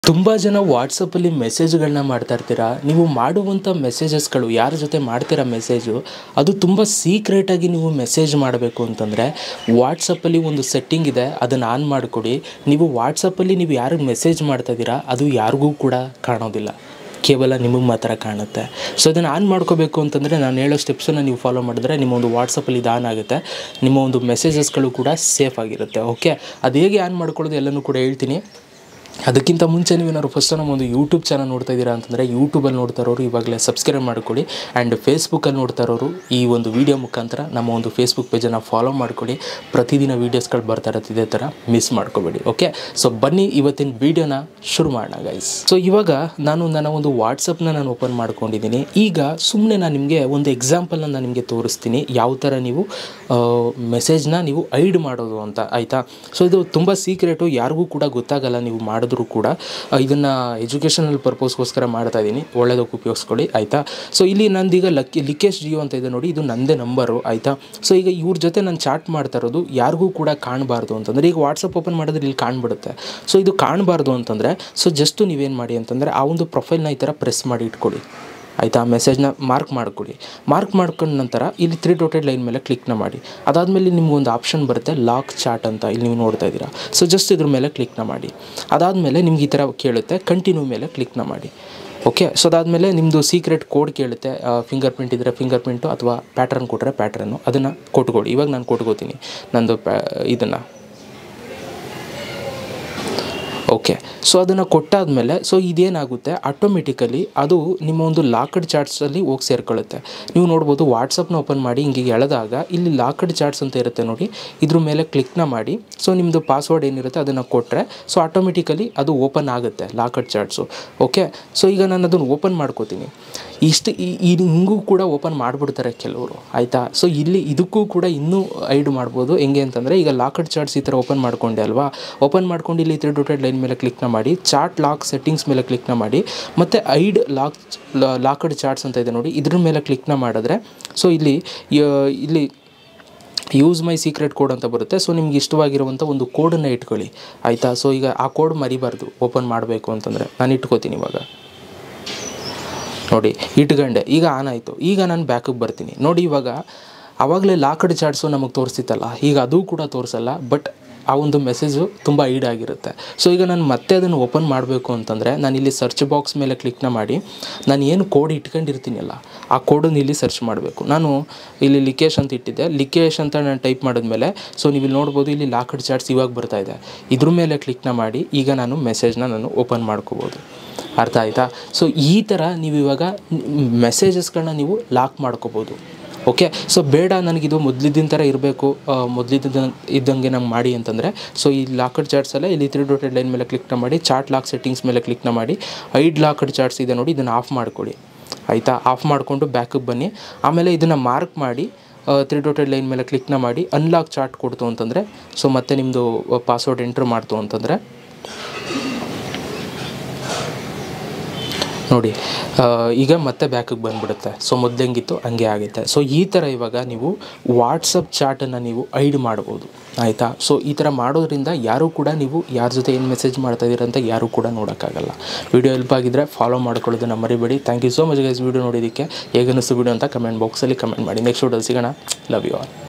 ತುಂಬ ಜನ ವಾಟ್ಸಪ್ಪಲ್ಲಿ ಮೆಸೇಜ್ಗಳನ್ನ ಮಾಡ್ತಾ ಇರ್ತೀರಾ ನೀವು ಮಾಡುವಂಥ ಮೆಸೇಜಸ್ಗಳು ಯಾರ ಜೊತೆ ಮಾಡ್ತೀರಾ ಮೆಸೇಜು ಅದು ತುಂಬ ಸೀಕ್ರೆಟಾಗಿ ನೀವು ಮೆಸೇಜ್ ಮಾಡಬೇಕು ಅಂತಂದರೆ ವಾಟ್ಸಪ್ಪಲ್ಲಿ ಒಂದು ಸೆಟ್ಟಿಂಗ್ ಇದೆ ಅದನ್ನು ಆನ್ ಮಾಡಿಕೊಡಿ ನೀವು ವಾಟ್ಸಪ್ಪಲ್ಲಿ ನೀವು ಯಾರಿಗೆ ಮೆಸೇಜ್ ಮಾಡ್ತಾ ಇದ್ದೀರಾ ಅದು ಯಾರಿಗೂ ಕೂಡ ಕಾಣೋದಿಲ್ಲ ಕೇವಲ ನಿಮಗೆ ಮಾತ್ರ ಕಾಣುತ್ತೆ ಸೊ ಅದನ್ನು ಆನ್ ಮಾಡ್ಕೋಬೇಕು ಅಂತಂದರೆ ನಾನು ಹೇಳೋ ಸ್ಟೆಪ್ಸನ್ನು ನೀವು ಫಾಲೋ ಮಾಡಿದ್ರೆ ನಿಮ್ಮ ಒಂದು ವಾಟ್ಸಪ್ಪಲ್ಲಿ ಇದು ಆನ್ ಆಗುತ್ತೆ ನಿಮ್ಮ ಒಂದು ಮೆಸೇಜಸ್ಗಳು ಕೂಡ ಸೇಫ್ ಆಗಿರುತ್ತೆ ಓಕೆ ಅದು ಹೇಗೆ ಆನ್ ಮಾಡ್ಕೊಳ್ಳೋದು ಎಲ್ಲನೂ ಕೂಡ ಹೇಳ್ತೀನಿ ಅದಕ್ಕಿಂತ ಮುಂಚೆ ನೀವೇನಾದ್ರು ಫಸ್ಟ್ ನಮ್ಮ ಒಂದು ಯೂಟ್ಯೂಬ್ ಚಾನಲ್ ನೋಡ್ತಾ ಇದ್ದೀರಾ ಅಂತಂದರೆ ಯೂಟ್ಯೂಬಲ್ಲಿ ನೋಡ್ತಾ ಇರೋರು ಇವಾಗಲೇ ಸಬ್ಸ್ಕ್ರೈಬ್ ಮಾಡಿಕೊಡಿ ಆ್ಯಂಡ್ ಫೇಸ್ಬುಕ್ಕಲ್ಲಿ ನೋಡ್ತಾ ಇರೋರು ಈ ಒಂದು ವಿಡಿಯೋ ಮುಖಾಂತರ ನಮ್ಮ ಒಂದು ಫೇಸ್ಬುಕ್ ಪೇಜನ್ನು ಫಾಲೋ ಮಾಡಿಕೊಡಿ ಪ್ರತಿದಿನ ವೀಡಿಯೋಸ್ಗಳು ಬರ್ತಾ ಇರುತ್ತೆ ಇದೇ ಥರ ಮಿಸ್ ಮಾಡ್ಕೋಬೇಡಿ ಓಕೆ ಸೊ ಬನ್ನಿ ಇವತ್ತಿನ ವೀಡಿಯೋನ ಶುರು ಮಾಡೋಣ ಗೈಸ್ ಸೊ ಇವಾಗ ನಾನು ನನ್ನ ಒಂದು ವಾಟ್ಸಪ್ನ ನಾನು ಓಪನ್ ಮಾಡ್ಕೊಂಡಿದ್ದೀನಿ ಈಗ ಸುಮ್ಮನೆ ನಾನು ನಿಮಗೆ ಒಂದು ಎಕ್ಸಾಂಪಲ್ನ ನಾನು ನಿಮಗೆ ತೋರಿಸ್ತೀನಿ ಯಾವ ಥರ ನೀವು ಮೆಸೇಜ್ನ ನೀವು ಐಡ್ ಮಾಡೋದು ಅಂತ ಆಯಿತಾ ಸೊ ಇದು ತುಂಬ ಸೀಕ್ರೆಟು ಯಾರಿಗೂ ಕೂಡ ಗೊತ್ತಾಗಲ್ಲ ನೀವು ಮಾಡಿದ್ರು ಕೂಡ ಇದನ್ನು ಎಜುಕೇಷನಲ್ ಪರ್ಪಸ್ಗೋಸ್ಕರ ಮಾಡ್ತಾ ಇದ್ದೀನಿ ಒಳ್ಳೇದಕ್ಕೆ ಉಪಯೋಗಿಸ್ಕೊಳ್ಳಿ ಆಯಿತಾ ಸೊ ಇಲ್ಲಿ ನಂದೀಗ ಲಕ್ಕಿ ಲಿಕೇಶ್ ಜಿಯೋ ಅಂತ ಇದೆ ನೋಡಿ ಇದು ನಂದೇ ನಂಬರು ಆಯಿತಾ ಸೊ ಈಗ ಇವ್ರ ಜೊತೆ ನಾನು ಚಾಟ್ ಮಾಡ್ತಾ ಇರೋದು ಯಾರಿಗೂ ಕೂಡ ಕಾಣಬಾರ್ದು ಅಂತಂದರೆ ಈಗ ವಾಟ್ಸಪ್ ಓಪನ್ ಮಾಡಿದ್ರೆ ಇಲ್ಲಿ ಕಾಣ್ಬಿಡುತ್ತೆ ಸೊ ಇದು ಕಾಣಬಾರ್ದು ಅಂತಂದರೆ ಸೊ ಜಸ್ಟು ನೀವೇನು ಮಾಡಿ ಅಂತಂದರೆ ಆ ಒಂದು ಪ್ರೊಫೈಲ್ನ ಈ ಥರ ಪ್ರೆಸ್ ಮಾಡಿ ಇಟ್ಕೊಳ್ಳಿ ಆಯಿತಾ ಮೆಸೇಜ್ನ ಮಾರ್ಕ್ ಮಾಡಿಕೊಡಿ ಮಾರ್ಕ್ ಮಾಡ್ಕೊಂಡ ನಂತರ ಇಲ್ಲಿ ತ್ರೀ ಡೊಟೆಡ್ ಲೈನ್ ಮೇಲೆ ಕ್ಲಿಕ್ನ ಮಾಡಿ ಅದಾದಮೇಲೆ ನಿಮ್ಗೊಂದು ಆಪ್ಷನ್ ಬರುತ್ತೆ ಲಾಕ್ ಚಾಟ್ ಅಂತ ಇಲ್ಲಿ ನೀವು ನೋಡ್ತಾ ಇದ್ದೀರಾ ಸೊ ಜಸ್ಟ್ ಇದ್ರ ಮೇಲೆ ಕ್ಲಿಕ್ನ ಮಾಡಿ ಅದಾದಮೇಲೆ ನಿಮ್ಗೆ ಈ ಥರ ಕೇಳುತ್ತೆ ಕಂಟಿನ್ಯೂ ಮೇಲೆ ಕ್ಲಿಕ್ನ ಮಾಡಿ ಓಕೆ ಸೊ ಅದಾದಮೇಲೆ ನಿಮ್ಮದು ಸೀಕ್ರೆಟ್ ಕೋಡ್ ಕೇಳುತ್ತೆ ಫಿಂಗರ್ ಪ್ರಿಂಟ್ ಇದ್ದರೆ ಫಿಂಗರ್ ಪ್ರಿಂಟು ಅಥವಾ ಪ್ಯಾಟ್ರನ್ ಕೊಟ್ಟರೆ ಪ್ಯಾಟ್ರನ್ನು ಅದನ್ನು ಕೊಟ್ಕೊಳ್ಳಿ ಇವಾಗ ನಾನು ಕೊಟ್ಕೋತೀನಿ ನಂದು ಪ್ಯಾ ಇದನ್ನು ಓಕೆ ಸೊ ಅದನ್ನು ಕೊಟ್ಟಾದಮೇಲೆ ಸೊ ಇದೇನಾಗುತ್ತೆ ಆಟೋಮೆಟಿಕಲಿ ಅದು ನಿಮ್ಮ ಒಂದು ಲಾಕಡ್ ಚಾರ್ಟ್ಸಲ್ಲಿ ಹೋಗಿ ಸೇರ್ಕೊಳ್ಳುತ್ತೆ ನೀವು ನೋಡ್ಬೋದು ವಾಟ್ಸಪ್ನ ಓಪನ್ ಮಾಡಿ ಹಿಂಗೆ ಎಳೆದಾಗ ಇಲ್ಲಿ ಲಾಕಡ್ ಚಾರ್ಟ್ಸ್ ಅಂತ ಇರುತ್ತೆ ನೋಡಿ ಇದ್ರ ಮೇಲೆ ಕ್ಲಿಕ್ನ ಮಾಡಿ ಸೊ ನಿಮ್ಮದು ಪಾಸ್ವರ್ಡ್ ಏನಿರುತ್ತೆ ಅದನ್ನು ಕೊಟ್ಟರೆ ಸೊ ಆಟೋಮೆಟಿಕಲಿ ಅದು ಓಪನ್ ಆಗುತ್ತೆ ಲಾಕಡ್ ಚಾರ್ಟ್ಸು ಓಕೆ ಸೊ ಈಗ ನಾನು ಅದನ್ನು ಓಪನ್ ಮಾಡ್ಕೋತೀನಿ ಇಷ್ಟು ಈ ಹಿಂಗೂ ಕೂಡ ಓಪನ್ ಮಾಡಿಬಿಡ್ತಾರೆ ಕೆಲವರು ಆಯಿತಾ ಸೊ ಇಲ್ಲಿ ಇದಕ್ಕೂ ಕೂಡ ಇನ್ನೂ ಐಡ್ ಮಾಡ್ಬೋದು ಹೆಂಗೆ ಅಂತಂದರೆ ಈಗ ಲಾಕಡ್ ಚಾರ್ಟ್ಸ್ ಈ ಥರ ಓಪನ್ ಮಾಡ್ಕೊಂಡೆ ಅಲ್ವಾ ಓಪನ್ ಮಾಡ್ಕೊಂಡು ಇಲ್ಲಿ ತ್ರೀ ಡೊಟೆಡ್ ಲೈನ್ ಮೇಲೆ ಕ್ಲಿಕ್ನ ಮಾಡಿ ಚಾರ್ಟ್ ಲಾಕ್ ಸೆಟ್ಟಿಂಗ್ಸ್ ಮೇಲೆ ಕ್ಲಿಕ್ನ ಮಾಡಿ ಮತ್ತು ಐಡ್ ಲಾಕ್ ಲಾಕಡ್ ಚಾರ್ಟ್ಸ್ ಅಂತ ಇದೆ ನೋಡಿ ಇದ್ರ ಮೇಲೆ ಕ್ಲಿಕ್ನ ಮಾಡಿದ್ರೆ ಸೊ ಇಲ್ಲಿ ಇಲ್ಲಿ ಯೂಸ್ ಮೈ ಸೀಕ್ರೆಟ್ ಕೋಡ್ ಅಂತ ಬರುತ್ತೆ ಸೊ ನಿಮ್ಗೆ ಇಷ್ಟವಾಗಿರುವಂಥ ಒಂದು ಕೋಡನ್ನು ಇಟ್ಕೊಳ್ಳಿ ಆಯಿತಾ ಸೊ ಈಗ ಆ ಕೋಡ್ ಮರಿಬಾರ್ದು ಓಪನ್ ಮಾಡಬೇಕು ಅಂತಂದರೆ ನಾನು ಇಟ್ಕೋತೀನಿ ಇವಾಗ ನೋಡಿ ಇಟ್ಕೊಂಡೆ ಈಗ ಆನ್ ಆಯಿತು ಈಗ ನಾನು ಬ್ಯಾಕಿಗೆ ಬರ್ತೀನಿ ನೋಡಿ ಇವಾಗ ಆವಾಗಲೇ ಲಾಕಡ್ ಚಾರ್ಟ್ಸು ನಮಗೆ ತೋರಿಸ್ತಿತ್ತಲ್ಲ ಈಗ ಅದು ಕೂಡ ತೋರಿಸಲ್ಲ ಬಟ್ ಆ ಒಂದು ಮೆಸೇಜು ತುಂಬ ಐಡ್ ಆಗಿರುತ್ತೆ ಸೊ ಈಗ ನಾನು ಮತ್ತೆ ಅದನ್ನು ಓಪನ್ ಮಾಡಬೇಕು ಅಂತಂದರೆ ನಾನು ಇಲ್ಲಿ ಸರ್ಚ್ ಬಾಕ್ಸ್ ಮೇಲೆ ಕ್ಲಿಕ್ನ ಮಾಡಿ ನಾನು ಏನು ಕೋಡ್ ಇಟ್ಕೊಂಡಿರ್ತೀನಲ್ಲ ಆ ಕೋಡನ್ನು ಇಲ್ಲಿ ಸರ್ಚ್ ಮಾಡಬೇಕು ನಾನು ಇಲ್ಲಿ ಲಿಕೇಶ್ ಅಂತ ಇಟ್ಟಿದ್ದೆ ಲಿಕೇಶ್ ಅಂತ ನಾನು ಟೈಪ್ ಮಾಡಿದ್ಮೇಲೆ ಸೊ ನೀವು ಇಲ್ಲಿ ನೋಡ್ಬೋದು ಇಲ್ಲಿ ಲಾಕಡ್ ಚಾರ್ಟ್ಸ್ ಇವಾಗ ಬರ್ತಾ ಇದೆ ಇದ್ರ ಮೇಲೆ ಕ್ಲಿಕ್ನ ಮಾಡಿ ಈಗ ನಾನು ಮೆಸೇಜ್ನ ನಾನು ಓಪನ್ ಮಾಡ್ಕೋಬೋದು ಅರ್ಥ ಆಯಿತಾ ಸೊ ಈ ಥರ ನೀವು ಇವಾಗ ಮೆಸೇಜಸ್ಗಳನ್ನ ನೀವು ಲಾಕ್ ಮಾಡ್ಕೋಬೋದು ಓಕೆ ಸೊ ಬೇಡ ನನಗಿದು ಮೊದಲಿದ್ದಿನ ಥರ ಇರಬೇಕು ಮೊದಲಿದ್ದ ಇದ್ದಂಗೆ ನಂಗೆ ಮಾಡಿ ಅಂತಂದರೆ ಸೊ ಈ ಲಾಕಡ್ ಚಾರ್ಟ್ಸಲ್ಲೇ ಇಲ್ಲಿ ತ್ರೀ ಡೊಟೆಡ್ ಲೈನ್ ಮೇಲೆ ಕ್ಲಿಕ್ನ ಮಾಡಿ ಚಾರ್ಟ್ ಲಾಕ್ ಸೆಟ್ಟಿಂಗ್ಸ್ ಮೇಲೆ ಕ್ಲಿಕ್ನ ಮಾಡಿ ಐಡ್ ಲಾಕಡ್ ಚಾರ್ಟ್ಸ್ ಇದೆ ನೋಡಿ ಇದನ್ನು ಆಫ್ ಮಾಡ್ಕೊಳ್ಳಿ ಆಯಿತಾ ಆಫ್ ಮಾಡಿಕೊಂಡು ಬ್ಯಾಕಿಗೆ ಬನ್ನಿ ಆಮೇಲೆ ಇದನ್ನು ಮಾರ್ಕ್ ಮಾಡಿ ತ್ರೀ ಡೊಟೆಡ್ ಲೈನ್ ಮೇಲೆ ಕ್ಲಿಕ್ನ ಮಾಡಿ ಅನ್ಲಾಕ್ ಚಾರ್ಟ್ ಕೊಡ್ತು ಅಂತಂದರೆ ಸೊ ಮತ್ತೆ ನಿಮ್ಮದು ಪಾಸ್ವರ್ಡ್ ಎಂಟ್ರ್ ಮಾಡ್ತು ಅಂತಂದರೆ ನೋಡಿ ಈಗ ಮತ್ತೆ ಬ್ಯಾಕಿಗೆ ಬಂದುಬಿಡುತ್ತೆ ಸೊ ಮೊದಲು ಹೆಂಗಿತ್ತು ಹಂಗೆ ಆಗುತ್ತೆ ಸೊ ಈ ಥರ ಇವಾಗ ನೀವು ವಾಟ್ಸಪ್ ಚಾಟನ್ನು ನೀವು ಐಡ್ ಮಾಡ್ಬೋದು ಆಯಿತಾ ಸೊ ಈ ಥರ ಮಾಡೋದ್ರಿಂದ ಯಾರೂ ಕೂಡ ನೀವು ಯಾರ ಜೊತೆ ಏನು ಮೆಸೇಜ್ ಮಾಡ್ತಾ ಇದ್ದೀರ ಅಂತ ಯಾರೂ ಕೂಡ ನೋಡೋಕ್ಕಾಗಲ್ಲ ವೀಡಿಯೋ ಹೆಲ್ಪ್ ಆಗಿದ್ದರೆ ಫಾಲೋ ಮಾಡ್ಕೊಳ್ಳೋದನ್ನು ಮರಿಬೇಡಿ thank you so much guys video ನೋಡೋದಕ್ಕೆ ಹೇಗನ್ನಿಸ್ತು ವೀಡಿಯೋ ಅಂತ ಕಮೆಂಟ್ ಬಾಕ್ಸಲ್ಲಿ ಕಮೆಂಟ್ ಮಾಡಿ ನೆಕ್ಸ್ಟ್ ವೀಡಿಯೋದಲ್ಲಿ ಸಿಗೋಣ ಲವ್ ಯು ಆಲ್